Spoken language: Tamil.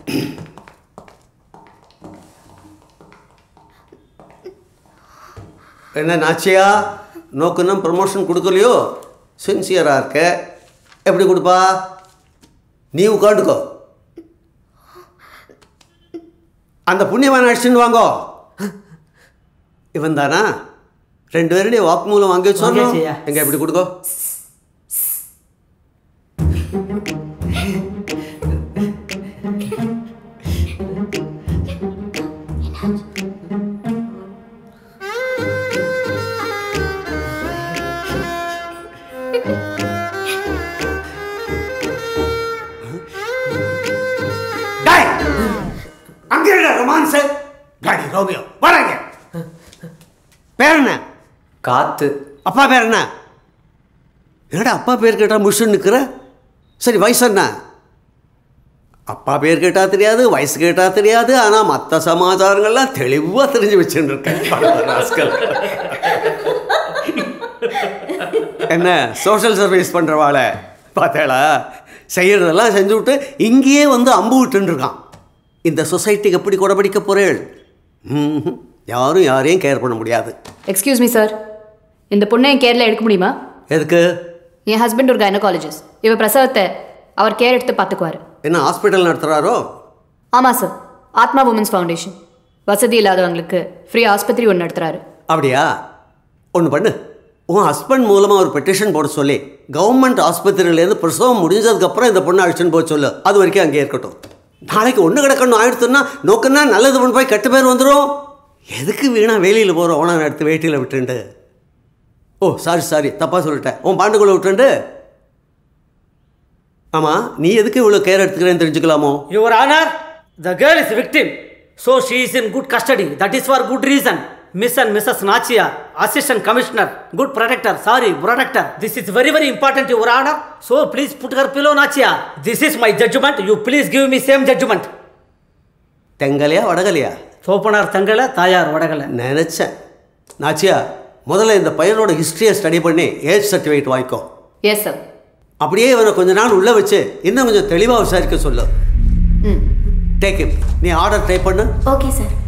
என்ன நாச்சியா நோக்குன்னு ப்ரமோஷன் கொடுக்கலையோ சின்சியராக இருக்க எப்படி கொடுப்பா நீ உட்காந்துக்கோ அந்த புண்ணியவான் அடிச்சுன்னு வாங்கோ இவன் தானா ரெண்டு பேருடைய வாக்குமூலம் வாங்கி சொன்னோம் வாங்கியாச்சுய்யா. எங்க எப்படி கொடுக்கோ டேய் அங்கே இருடா ரொமான்ஸ் காடி ரோமியோ வராங்க பேர் என்ன காத்து அப்பா பேர் என்ன என்னடா அப்பா பேர் கேட்டால் முஷன் நிற்கிற சரி வயசு என்ன அப்பா பேர் கேட்டால் தெரியாது வயசு கேட்டால் தெரியாது ஆனால் மற்ற சமாச்சாரங்கள்லாம் தெளிவாக தெரிஞ்சு வச்சுட்டு இருக்கேன் ராஸ்கல். என்ன சோஷியல் சர்வீஸ் பண்ணுறவாளை பார்த்தேளா செய்கிறதெல்லாம் செஞ்சு விட்டு இங்கேயே வந்து அம்பு விட்டுருக்கான் இந்த சொசைட்டிக்கு எப்படி கொடபிடிக்க போகிறேள் ம்ஹும். யாரும் யாரையும் கேர் பண்ண முடியாது எக்ஸ்கியூஸ் மீ சார் இந்த பொண்ணை என் கேரில் எடுக்க முடியுமா எதுக்கு என் ஹஸ்பண்ட் ஒரு கைனகாலஜிஸ்ட் இவ பிரசவத்தை அவர் கேர் எடுத்து பார்த்துக்குவார் என்ன ஹாஸ்பிட்டல் நடத்துகிறாரோ ஆமாம் சார் ஆத்மா உமன்ஸ் ஃபவுண்டேஷன் வசதி இல்லாதவங்களுக்கு ஃப்ரீ ஆஸ்பத்திரி ஒன்று நடத்துகிறாரு அப்படியா ஒன்று பண்ணு உன் ஹஸ்பண்ட் மூலமாக ஒரு பெட்டிஷன் போட சொல்லி கவர்மெண்ட் ஆஸ்பத்திரியிலேருந்து பிரசவம் முடிஞ்சதுக்கப்புறம் இந்த பொண்ணை அழிச்சுன்னு போக சொல்லு அது வரைக்கும் அங்கே இருக்கட்டும் நாளைக்கு ஒன்று கிடக்கணும் ஆயிடுத்துன்னா நோக்குன்னா நல்லது பண்ணி போய் கெட்ட பேர் வந்துடும் எதுக்கு வீணா வேலியில் போகிற ஓனம் எடுத்து வேட்டியில் விட்டுண்டு ஓ சாரி சாரி தப்பாக சொல்லிட்டேன் உன் பாண்டுக்குள்ளே விட்டுண்டு ஆமாம் நீ எதுக்கு இவ்வளோ கேர் எடுத்துக்கிறேன்னு தெரிஞ்சுக்கலாமோ your honour the girl is victim so she is in good custody that is for good reason miss and missus Nachiya assistant commissioner good protector sorry protector this is very very important your honour so please put her below Nachiya this is my judgment you please give me same judgment தெங்கலையா வடகலையா சோப்பனார் தங்கலை தாயார் வடகலை நினச்சேன் நாச்சியா முதல்ல இந்த பையனோட ஹிஸ்ட்ரியை ஸ்டடி பண்ணி ஏஜ் சர்டிஃபிகேட் வாங்கிக்கோ எஸ் சார் அப்படியே இவனை கொஞ்ச நாள் உள்ளே வச்சு இன்னும் கொஞ்சம் தெளிவாக விசாரிக்க சொல்லு ம் டேக் இட் நீ ஆர்டர் டைப் பண்ணு ஓகே சார்